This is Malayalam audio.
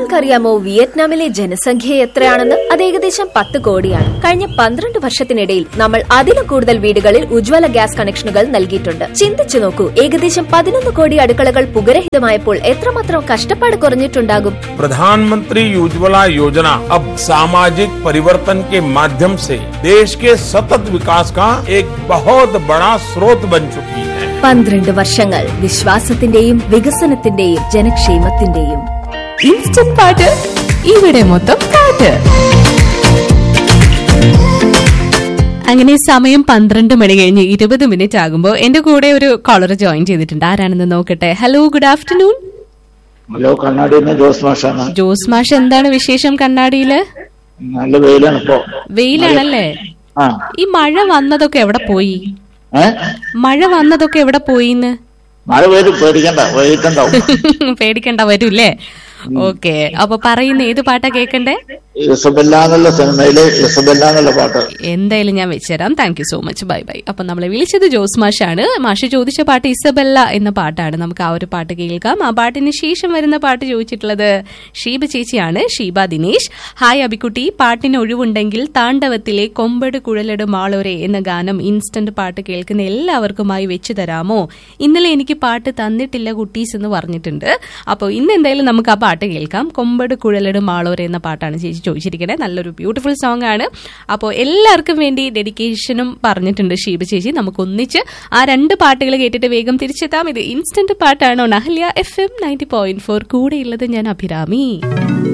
നിങ്ങൾക്കറിയാമോ വിയറ്റ്നാമിലെ ജനസംഖ്യ എത്രയാണെന്ന് അത് ഏകദേശം പത്ത് കോടിയാണ് കഴിഞ്ഞ പന്ത്രണ്ട് വർഷത്തിനിടയിൽ നമ്മൾ അതിലും കൂടുതൽ വീടുകളിൽ ഉജ്ജ്വല ഗ്യാസ് കണക്ഷനുകൾ നൽകിയിട്ടുണ്ട് ചിന്തിച്ചു നോക്കൂ ഏകദേശം പതിനൊന്ന് കോടി അടുക്കളകൾ പുകരഹിതമായപ്പോൾ എത്രമാത്രം കഷ്ടപ്പാട് കുറഞ്ഞിട്ടുണ്ടാകും प्रधानमंत्री उज्ज्वला योजना अब सामाजिक परिवर्तन के माध्यम से देश के सतत विकास का एक बहुत बड़ा स्रोत बन चुकी है പന്ത്രണ്ട് വർഷങ്ങൾ വിശ്വാസത്തിന്റെയും വികസനത്തിന്റെയും ജനക്ഷേമത്തിന്റെയും ഇൻസ്റ്റന്റ് പാട്ട് ഇവിടെ മൊത്തം പാട്ട് അങ്ങനെ സമയം പന്ത്രണ്ട് മണി കഴിഞ്ഞ് ഇരുപത് മിനിറ്റ് ആകുമ്പോൾ എന്റെ കൂടെ ഒരു കോളർ ജോയിൻ ചെയ്തിട്ടുണ്ട് ആരാണെന്ന് നോക്കട്ടെ ഹലോ ഗുഡ് ആഫ്റ്റർനൂൺ ഹലോ കണ്ണാടിന്ന് ജോസ് മാഷാണ് ജോസ് മാഷ് എന്താണ് വിശേഷം കണ്ണാടിയില് നല്ല വെയിലാണ് ഇപ്പോ വെയിലാണല്ലേ ആ ഈ മഴ വന്നതൊക്കെ എവിടെ പോയി ഏ മഴ വന്നതൊക്കെ എവിടെ പോയിന്ന് മഴ പെയ്ത് പേടിക്കണ്ട വൈകിട്ടുണ്ടാവും പേടിക്കണ്ട വരൂല്ലേ ഓക്കെ അപ്പൊ പറയുന്ന ഏത് പാട്ടാ കേക്കണ്ടേ ഇസബെല്ല എന്നുള്ള സിനിമയിലെ ഇസബെല്ല എന്നുള്ള പാട്ട് എന്തായാലും ഞാൻ വെച്ചുതരാം thank you so much bye bye അപ്പൊ നമ്മളെ വിളിച്ചത് ജോസ് മാഷാണ് മാഷ് ചോദിച്ച പാട്ട് ഇസബെല്ല എന്ന പാട്ടാണ് നമുക്ക് ആ ഒരു പാട്ട് കേൾക്കാം ആ പാട്ടിന് ശേഷം വരുന്ന പാട്ട് ചോദിച്ചിട്ടുള്ളത് ഷീബ ചേച്ചിയാണ് ഷീബ ദിനേശ് ഹായ് അബിക്കുട്ടി പാട്ടിന് ഒഴിവുണ്ടെങ്കിൽ താണ്ഡവത്തിലെ കൊമ്പട് കുഴലട് മാളോരെ എന്ന ഗാനം ഇൻസ്റ്റന്റ് പാട്ട് കേൾക്കുന്ന എല്ലാവർക്കുമായി വെച്ചു തരാമോ ഇന്നലെ എനിക്ക് പാട്ട് തന്നിട്ടില്ല കുട്ടീസ് എന്ന് പറഞ്ഞിട്ടുണ്ട് അപ്പോൾ ഇന്ന് എന്തായാലും നമുക്ക് ആ പാട്ട് കേൾക്കാം കൊമ്പട് കുഴലട് മാളോരെ എന്ന പാട്ടാണ് ചേച്ചി ചോദിച്ചിരിക്കുന്നത് നല്ലൊരു ബ്യൂട്ടിഫുൾ സോങ് ആണ് അപ്പോൾ എല്ലാവർക്കും വേണ്ടി ഡെഡിക്കേഷനും പറഞ്ഞിട്ടുണ്ട് ഷീബ ചേച്ചി നമുക്ക് ഒന്നിച്ച് ആ രണ്ട് പാട്ടുകൾ കേട്ടിട്ട് വേഗം തിരിച്ചെത്താം ഇത് ഇൻസ്റ്റന്റ് പാട്ടാണോ നഹല്യ F M ninety point four കൂടെയുള്ളത് ഞാൻ അഭിരാമി